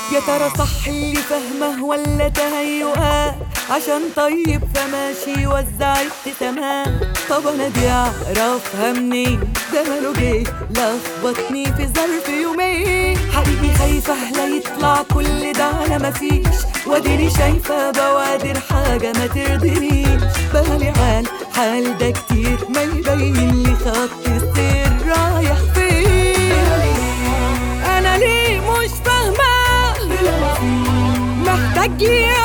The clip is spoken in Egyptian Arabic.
يا ترى صح اللي فهمه ولا تهيؤات عشان طيب فماشي يوزع ابتسامات طب انا دي اعرفها منين ده ماله جه لخبطني في ظرف يومين حقيقي خايفة لا يطلع كل ده على مفيش واديني شايفة بوادر حاجة ما ترضينيش بالي عال حال ده كتير ما يبين لي خط السير رايح فين انا ليه مش فاهمة محتاج لي